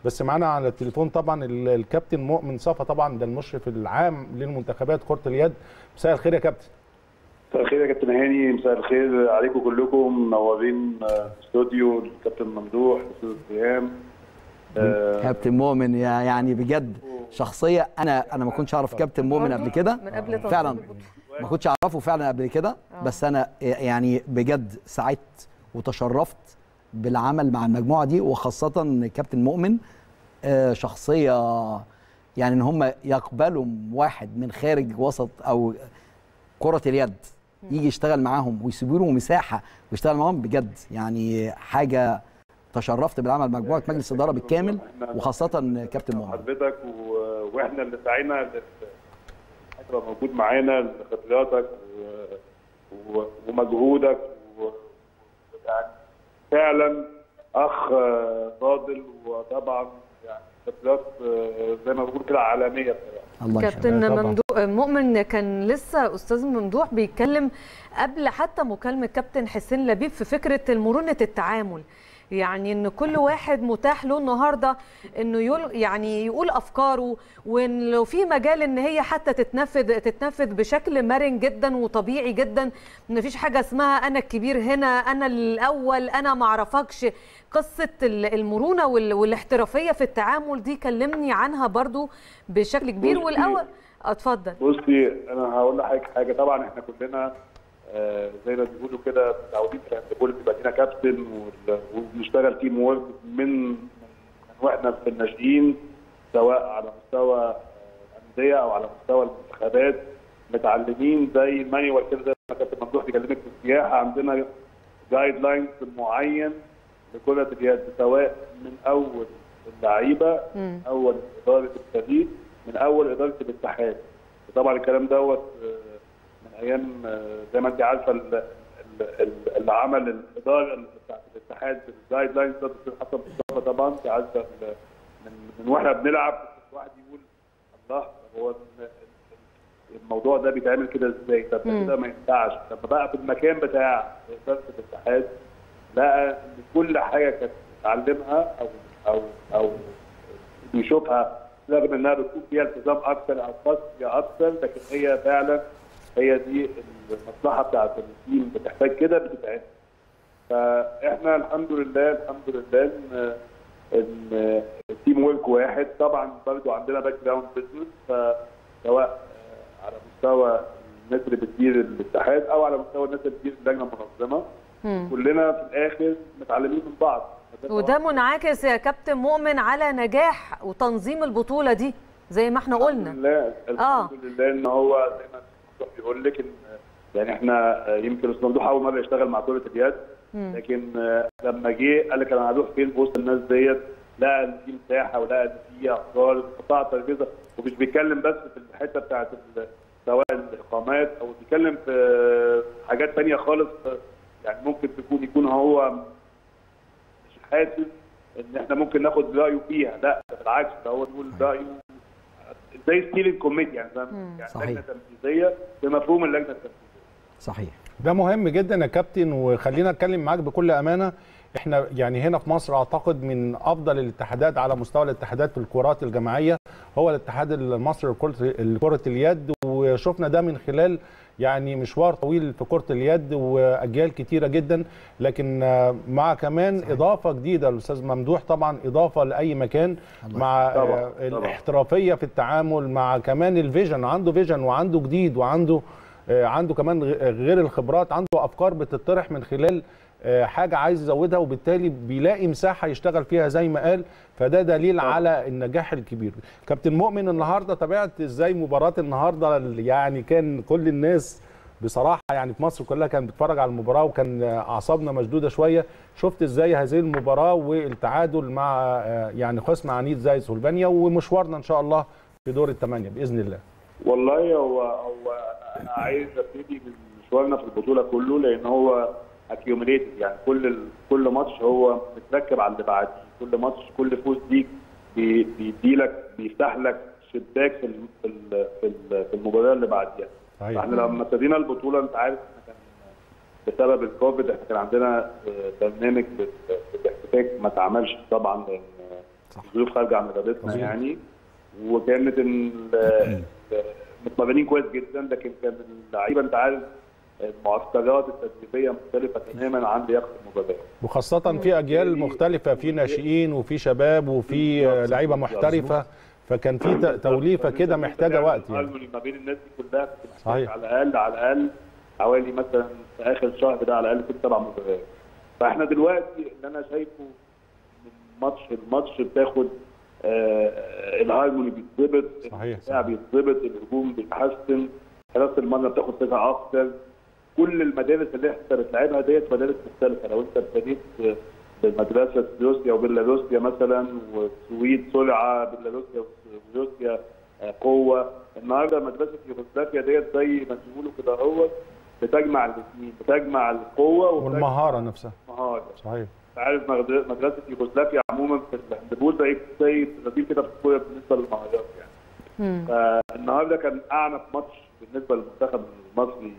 بس معانا على التليفون طبعا ال- الكابتن مؤمن صفا طبعا ده المشرف العام للمنتخبات كره اليد مساء الخير يا كابتن مساء الخير يا كابتن هاني مساء الخير عليكم كلكم منورين آه، استوديو الكابتن ممدوح استوديو القيام آه، كابتن مؤمن يا- يعني بجد شخصيه انا انا ما كنتش اعرف كابتن مؤمن قبل كده من قبل تنظيم فعلا البطولة. ما كنتش اعرفه فعلا قبل كده بس انا يعني بجد سعدت وتشرفت بالعمل مع المجموعه دي وخاصه كابتن مؤمن آه، شخصيه يعني ان هم يقبلوا واحد من خارج وسط او كره اليد يجي يشتغل معاهم ويسيبوا له مساحه ويشتغل معاهم بجد يعني حاجه تشرفت بالعمل مجموعه مجلس الاداره بالكامل وخاصه كابتن مؤمن حضرتك و- واحنا اللي سعينا لل- تبقى موجود معانا لخبراتك و- و- ومجهودك و- ويعني فعلا اخ آه، فاضل وطبعا يعني خبرات آه، زي ما بقول كده عالميه بصراحه الله يخليك كابتن طبعاً. ممدوح مؤمن كان لسه استاذ ممدوح بيتكلم قبل حتى مكالمه كابتن حسين لبيب في فكره مرونه التعامل يعني ان كل واحد متاح له النهارده انه يقول يعني يقول افكاره وان لو في مجال ان هي حتى تتنفذ تتنفذ بشكل مرن جدا وطبيعي جدا ما فيش حاجه اسمها انا الكبير هنا انا الاول انا ما اعرفكش قصه ال- المرونه وال- والاحترافيه في التعامل دي كلمني عنها برضو بشكل كبير بصي. والاول اتفضل بصي انا هقول لحضرتك حاجه طبعا احنا كلنا آه، زي ما بيقولوا كده متعودين في الهاندبول بيبقى لينا كابتن وال- وبنشتغل تيم وورك من من واحنا في الناشئين سواء على مستوى آه، الانديه او على مستوى المنتخبات متعلمين زي مانيوال كده زي ما كابتن ممدوح بيكلمك في السياحه عندنا جايد لاينز معين لكره اليد سواء من اول اللعيبه مم. اول اداره الفريق من اول اداره الاتحاد وطبعا الكلام دوت آه، من ايام آه، زي ما انت عارفه ال- ال- ال- اللي عمل الاداره بتاعت الاتحاد الجايد لاينز ده الدكتور حسن مصطفى طبعا انت عارفه ال- من من واحنا بنلعب الواحد يقول الله طب هو ال- ال- الموضوع ده بيتعمل كده ازاي؟ طب ده مم. كده ما ينفعش، طب بقى في المكان بتاع اداره الاتحاد لقى ان كل حاجه كانت بتتعلمها او او او بيشوفها رغم انها بتكون فيها التزام اكثر او قاسيه اكثر لكن هي فعلا هي دي المصلحه بتاعت التيم بتحتاج كده بتتعمل. فاحنا الحمد لله الحمد لله ان ان التيم ورك واحد طبعا برضو عندنا باك جراوند بزنس فسواء آه، على مستوى الناس اللي بتدير الاتحاد او على مستوى الناس اللي بتدير اللجنه المنظمه مم. كلنا في الاخر متعلمين من بعض وده منعكس يا كابتن مؤمن على نجاح وتنظيم البطوله دي زي ما احنا الحمد قلنا لله آه. الحمد لله ان هو زي ما الموضوع بيقول لك ان يعني احنا آه، يمكن استاذ ممدوح اول مره يشتغل مع كره اليد مم. لكن آه، لما جه قال لك انا هروح فين في وسط الناس ديت لقى ان في مساحه ولقى ان في افكار بتحطها على الترابيزه ومش بيتكلم بس في الحته بتاعت ال- سواء الاقامات او بيتكلم في حاجات ثانيه خالص آه، يعني ممكن تكون يكون هو مش حاسس ان احنا ممكن ناخد رايه فيها لا بالعكس ده هو نقول رايه زي ستيلينج كوميتي يعني زي مم. يعني صحيح. لجنه تنفيذيه بمفهوم اللجنه التنفيذيه صحيح ده مهم جدا يا كابتن وخلينا نتكلم معاك بكل امانه احنا يعني هنا في مصر اعتقد من افضل الاتحادات على مستوى الاتحادات في الكرات الجماعيه هو الاتحاد المصري لكره لكره اليد وشفنا ده من خلال يعني مشوار طويل في كره اليد واجيال كتيره جدا لكن آه، مع كمان صحيح. اضافه جديده الاستاذ ممدوح طبعا اضافه لاي مكان مع طبعاً، آه، طبعاً. الاحترافيه في التعامل مع كمان الفيجن عنده فيجن وعنده جديد وعنده آه، عنده كمان غ- غير الخبرات عنده افكار بتطرح من خلال آه، حاجه عايز يزودها وبالتالي بيلاقي مساحه يشتغل فيها زي ما قال فده دليل على النجاح الكبير كابتن مؤمن النهارده تابعت ازاي مباراه النهارده يعني كان كل الناس بصراحه يعني في مصر كلها كانت بتتفرج على المباراه وكان آه، اعصابنا مشدوده شويه شفت ازاي هذه المباراه والتعادل مع آه، يعني خصم عنيد زي سلفانيا ومشوارنا ان شاء الله في دور الثمانيه باذن الله والله هو هو انا عايز ابتدي من مشوارنا في البطوله كله لان هو اكيوميليتد يعني كل ال- كل ماتش هو متركب على اللي بعديه كل ماتش كل فوز ليك بي- بيديلك بيفتح لك شباك في ال- في ال- في ال- في المباراه اللي بعديها صحيح. فاحنا لما ابتدينا البطوله انت عارف احنا كان بسبب الكوفيد احنا كان عندنا آه، برنامج لل- للاحتكاك ما اتعملش طبعا لان ظروف خارجه عن ارادتنا يعني وكانت ال- متمرنين كويس جدا لكن كان اللعيبه انت عارف المعسكرات التدريبيه مختلفه تماما عن لياقه المباراه وخاصة في أجيال مختلفة في ناشئين وفي شباب وفي آه، لعيبة محترفة فكان في ت- توليفة كده محتاجة وقت يعني الهارموني ما بين الناس دي كلها كنت محتاج صحيح. على الاقل على الاقل حوالي مثلا في اخر شهر ده على الاقل ست سبع مباريات فاحنا دلوقتي اللي انا شايفه من ماتش لماتش بتاخد آه الهارموني بيتظبط صحيح، الدفاع بيتظبط الهجوم بيتحسن حراسه المرمى بتاخد ثقه اكتر كل المدارس اللي احنا بتلعبها ديت مدارس مختلفه لو انت ابتديت بمدرسه روسيا وبيلاروسيا مثلا والسويد سرعه بيلاروسيا وروسيا آه، قوه النهارده مدرسه يوغوسلافيا ديت زي ما بيقولوا كده هو بتجمع الاثنين بتجمع القوه وبتجمع والمهارة نفسها المهاره صحيح انت عارف مدر- مدرسه يوغوسلافيا عموما في الهاندبول زي زي البرازيل كده في الكوره بالنسبه للمهارات يعني مم. فالنهارده كان اعنف ماتش بالنسبه للمنتخب المصري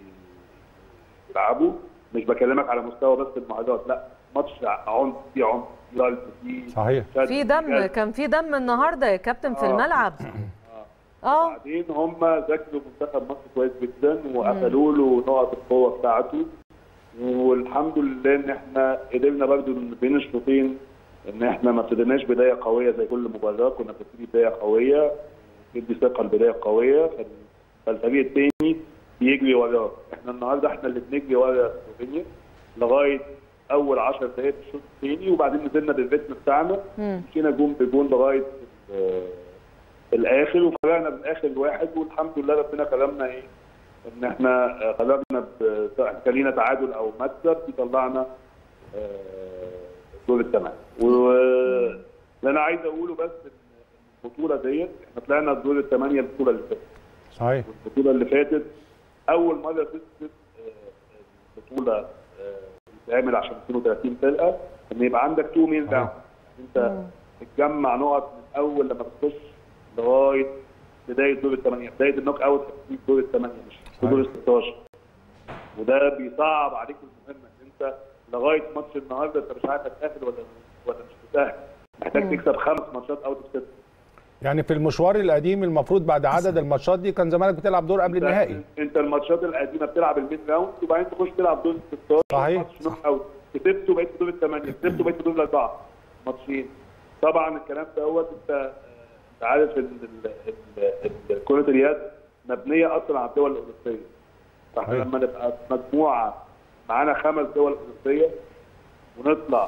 يلعبه مش بكلمك على مستوى بس المهارات لا ماتش عنف فيه عنف فيه قلب فيه صحيح شد، في دم جذب. كان في دم النهارده يا كابتن في آه. الملعب اه وبعدين هم ذاكروا منتخب مصر كويس جدا وقفلوا له نقط القوه بتاعته والحمد لله ان احنا قدرنا برضو إن بين الشوطين ان احنا ما ابتديناش بدايه قويه زي كل مباراه كنا بنبتدي بدايه قويه ندي ثقه البدايه قويه فال- فالفريق الثاني بيجري وراه احنا النهارده احنا اللي بنجري ورا سلوفينيا لغايه اول 10 دقائق في الشوط الثاني وبعدين نزلنا بالريتم بتاعنا مم. مشينا جون بجون لغايه ال- الاخر وفرقنا بالاخر الواحد والحمد لله ربنا كرمنا ايه ان احنا آه، خرجنا ب- كان لينا تعادل او مكسب يطلعنا آه، دور الثمانيه واللي انا عايز اقوله بس ان البطوله ديت احنا طلعنا دور الثمانيه البطوله اللي فاتت صحيح البطوله اللي فاتت اول مره تثبت آه، البطوله آه، بتتعمل عشان 32 فرقه ان يبقى عندك تو مين صحيح. راوند انت بتجمع نقط من اول لما بتخش لغايه بدايه دور الثمانيه بدايه النوك اوت في دور الثمانيه مش في دور ال 16 وده بيصعب عليك المهمه ان انت لغايه ماتش النهارده انت مش عارف هتتاهل ولا ولا مش هتتاهل محتاج تكسب خمس ماتشات اوت اوف ست يعني في المشوار القديم المفروض بعد عدد الماتشات دي كان زمانك بتلعب دور قبل النهائي انت الماتشات القديمه بتلعب المين راوند وبعدين تخش تلعب دور ال 16 صحيح. ماتش نوك اوت كسبت وبقيت في دور الثمانيه كسبت وبقيت في دور الاربعه ماتشين طبعا الكلام دوت انت آه، انت عارف ان ال- ال- ال- كره اليد مبنيه اصلا على الدول الاوروبيه فاحنا صحيح. لما نبقى في مجموعه معانا خمس دول اوروبيه ونطلع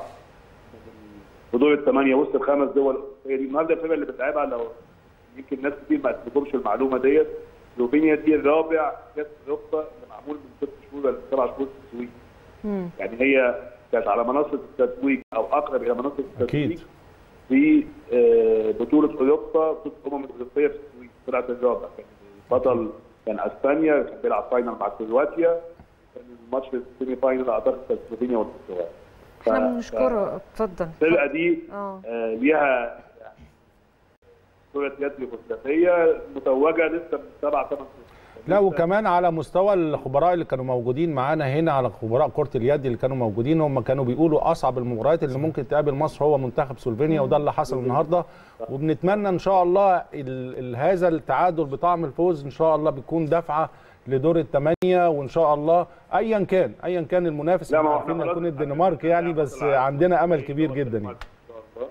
في دور الثمانيه وسط الخمس دول الاوروبيه دي النهارده الفرقه اللي بتلعبها لو يمكن ناس كتير ما تفهمش المعلومه ديت سلوفينيا دي الرابع كاس اوروبا اللي معمول من ست شهور ولا من سبع شهور في السويد مم. يعني هي كانت على منصه التتويج او اقرب الى منصه التتويج أكيد. في آه، بطوله اوروبا بطوله الامم الاوروبيه في السويد طلعت الرابع كان البطل كان اسبانيا كان بيلعب فاينل مع كرواتيا كان الماتش في السيمي فاينل اعتقد كان سلوفينيا والبرتغال ف- احنا بنشكره اتفضل الفرقه دي اه آه، ليها يعني كرة يد يوغوسلافية متوجة لسه من سبع ثمان لا وكمان على مستوى الخبراء اللي كانوا موجودين معانا هنا على خبراء كرة اليد اللي كانوا موجودين هم كانوا بيقولوا اصعب المباريات اللي ممكن تقابل مصر هو منتخب سلوفينيا وده اللي حصل النهارده وبنتمنى ان شاء الله ال ال هذا التعادل بطعم الفوز ان شاء الله بيكون دفعه لدور الثمانيه وان شاء الله ايا كان ايا كان المنافس لا، احنا ما هو احنا عارفين خلاص هيكون الدنمارك يعني بس العالم. عندنا امل كبير جدا يعني. ان شاء الله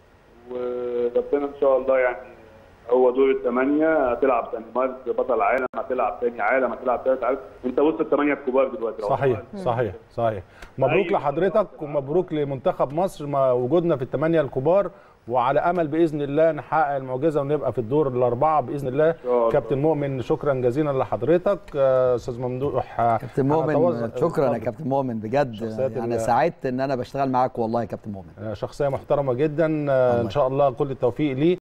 وربنا ان شاء الله يعني هو دور الثمانية هتلعب دنمارك بطل عالم هتلعب ثاني عالم هتلعب ثالث عالم انت وسط الثمانية الكبار دلوقتي صحيح صحيح صحيح مبروك أيوة. لحضرتك ومبروك لمنتخب مصر ما وجودنا في الثمانيه الكبار وعلى امل باذن الله نحقق المعجزه ونبقى في الدور الاربعه باذن الله شاء الله. كابتن مؤمن شكرا جزيلا لحضرتك آه، استاذ ممدوح آه، كابتن مؤمن هنتوظ- شكرا يا اتفضل. كابتن مؤمن بجد شخصيات يعني ال- سعدت ان انا بشتغل معاك والله يا كابتن مؤمن آه، شخصيه محترمه جدا آه، ان شاء الله كل التوفيق ليه